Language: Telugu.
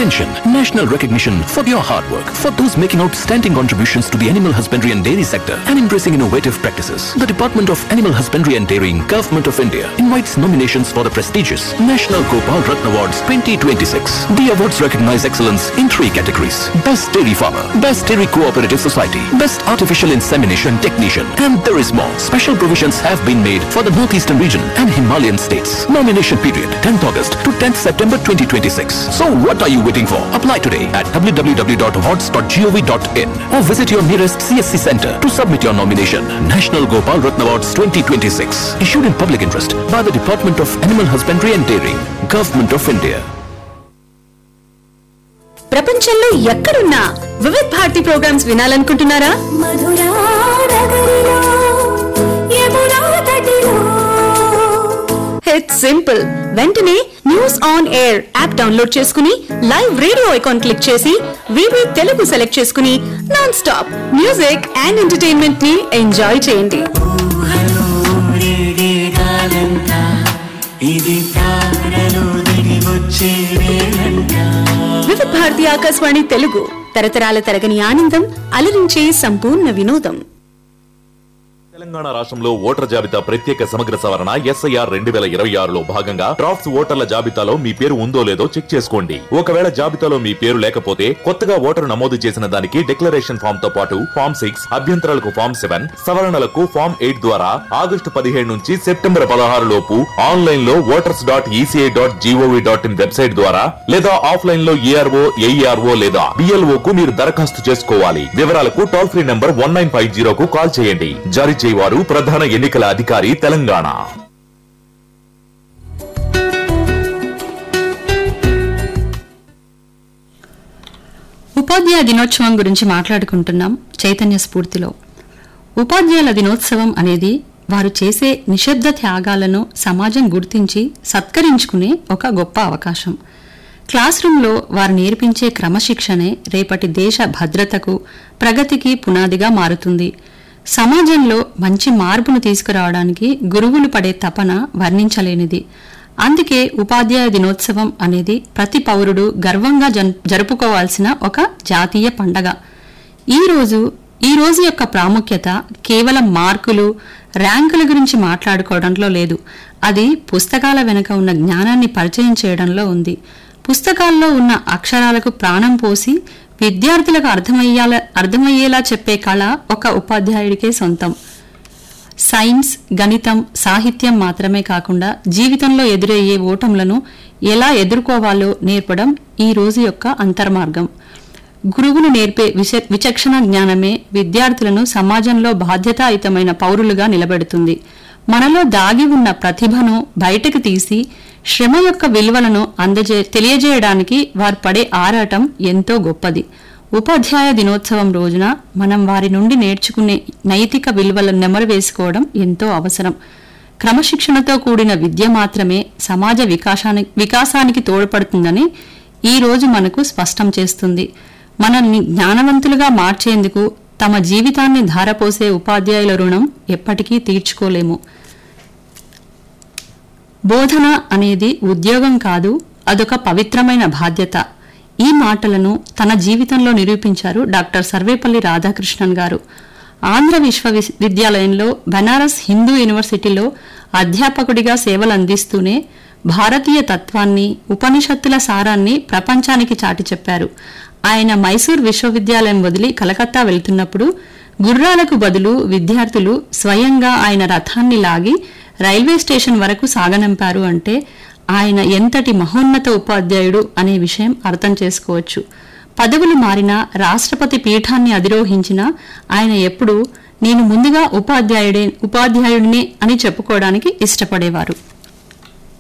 Attention! National recognition for your hard work, for those making outstanding contributions to the animal husbandry and dairy sector and embracing innovative practices. The Department of Animal Husbandry and Dairying, Government of India invites nominations for the prestigious National Gopal Ratna Awards 2026. The awards recognize excellence in three categories. Best Dairy Farmer, Best Dairy Cooperative Society, Best Artificial Insemination Technician, and there is more. Special provisions have been made for the Northeastern region and Himalayan states. Nomination period 10th August to 10th September 2026. So what are you waiting for? Apply today at www.awards.gov.in or visit your nearest CSC center to submit your nomination. National Gopal Ratna Awards 2026 issued in public interest by the Department of Animal Husbandry and Dairying, Government of India. ప్రపంచంలో ఎక్కడున్నా వివిధ్ భారతి ప్రోగ్రామ్స్ వినాలనుకుంటున్నారా మధురా నగరిలో యమునా తటిలో ఇట్స్ సింపుల్ వెంటనే news on air app download చేసుకుని లైవ్ రేడియో ఐకాన్ క్లిక్ చేసి వివి తెలుగు సెలెక్ట్ చేసుకుని non stop music and entertainment ని ఎంజాయ్ చేయండి వివిధ భారతి ఆకాశవాణి తెలుగు తరతరాల తరగని ఆనందం అలరించే సంపూర్ణ వినోదం తెలంగాణ రాష్ట్రంలో ఓటర్ జాబితా ప్రత్యేక సమగ్ర సవరణ ఎస్ఐఆర్ రెండు వేల ఇరవై ఆరులో భాగంగా డ్రాఫ్ట్స్ ఓటర్ల జాబితాలో మీ పేరు ఉందో లేదో చెక్ చేసుకోండి ఒకవేళ జాబితాలో మీ పేరు లేకపోతే కొత్తగా ఓటరు నమోదు చేసిన దానికి డిక్లరేషన్ ఫామ్ తో పాటు ఫామ్ సిక్స్ అభ్యంతరాలకు ఫామ్ సెవెన్ సవరణలకు ఫామ్ ఎయిట్ ద్వారా ఆగస్టు పదిహేడు నుంచి సెప్టెంబర్ పదహారు లోపు ఆన్లైన్ లో voters dot ECI dot gov dot in website ద్వారా లేదా ఆఫ్లైన్ లో ఏఆర్ఓ ఏఈఆర్ఓ లేదా బిఎల్ఓ కు మీరు దరఖాస్తు చేసుకోవాలి వివరాలకు toll free number one nine five జీరోకు కాల్ చేయండి జారీ చేయవారు ప్రధాన ఎన్నికల అధికారి తెలంగాణ ఉపాధ్యాయ దినోత్సవం గురించి మాట్లాడుకుంటున్నాం చైతన్య స్ఫూర్తిలో ఉపాధ్యాయుల దినోత్సవం అనేది వారు చేసే నిశ్శబ్ద త్యాగాలను సమాజం గుర్తించి సత్కరించుకునే ఒక గొప్ప అవకాశం క్లాస్ రూంలో వారు నేర్పించే క్రమశిక్షణే రేపటి దేశ భద్రతకు ప్రగతికి పునాదిగా మారుతుంది సమాజంలో మంచి మార్పును తీసుకురావడానికి గురువులు పడే తపన వర్ణించలేనిది అందుకే ఉపాధ్యాయ దినోత్సవం అనేది ప్రతి పౌరుడు గర్వంగా జన్- జరుపుకోవాల్సిన ఒక జాతీయ పండగ ఈ రోజు ఈ రోజు యొక్క ప్రాముఖ్యత కేవలం మార్కులు ర్యాంకుల గురించి మాట్లాడుకోవడంలో లేదు అది పుస్తకాల వెనుక ఉన్న జ్ఞానాన్ని పరిచయం చేయడంలో ఉంది పుస్తకాల్లో ఉన్న అక్షరాలకు ప్రాణం పోసి విద్యార్థులకు అర్థమయ్యేలా అర్థమయ్యేలా చెప్పే కళ ఒక ఉపాధ్యాయుడికే సొంతం సైన్స్ గణితం సాహిత్యం మాత్రమే కాకుండా జీవితంలో ఎదురయ్యే ఓటములను ఎలా ఎదుర్కోవాలో నేర్పడం ఈ రోజు యొక్క అంతర్మార్గం గురువులు నేర్పే విచ- విచక్షణ జ్ఞానమే విద్యార్థులను సమాజంలో బాధ్యతాయుతమైన పౌరులుగా నిలబెడుతుంది మనలో దాగి ఉన్న ప్రతిభను బయటకు తీసి శ్రమ యొక్క విలువలను అందజే తెలియజేయడానికి వారు పడే ఆరాటం ఎంతో గొప్పది ఉపాధ్యాయ దినోత్సవం రోజున మనం వారి నుండి నేర్చుకునే నైతిక విలువలను నెమరు వేసుకోవడం ఎంతో అవసరం క్రమశిక్షణతో కూడిన విద్య మాత్రమే సమాజ వికాసానికి వికాసానికి తోడ్పడుతుందని ఈ రోజు మనకు స్పష్టం చేస్తుంది మనల్ని జ్ఞానవంతులుగా మార్చేందుకు తమ జీవితాన్ని ధారపోసే ఉపాధ్యాయుల రుణం ఎప్పటికీ తీర్చుకోలేము బోధన అనేది ఉద్యోగం కాదు అదొక పవిత్రమైన బాధ్యత ఈ మాటలను తన జీవితంలో నిరూపించారు డాక్టర్ సర్వేపల్లి రాధాకృష్ణన్ గారు ఆంధ్ర విశ్వవిద్యాలయంలో బనారస్ హిందూ యూనివర్సిటీలో అధ్యాపకుడిగా సేవలు అందిస్తూనే భారతీయ తత్వాన్ని ఉపనిషత్తుల సారాన్ని ప్రపంచానికి చాటి చెప్పారు ఆయన మైసూర్ విశ్వవిద్యాలయం వదిలి కలకత్తా వెళ్తున్నప్పుడు గుర్రాలకు బదులు విద్యార్థులు స్వయంగా ఆయన రథాన్ని లాగి రైల్వే స్టేషన్ వరకు సాగనంపారు అంటే ఆయన ఎంతటి మహోన్నత ఉపాధ్యాయుడు అనే విషయం అర్థం చేసుకోవచ్చు పదవులు మారినా రాష్ట్రపతి పీఠాన్ని అధిరోహించినా ఆయన ఎప్పుడూ నేను ముందుగా ఉపాధ్యాయుడే ఉపాధ్యాయుడినే అని చెప్పుకోవడానికి ఇష్టపడేవారు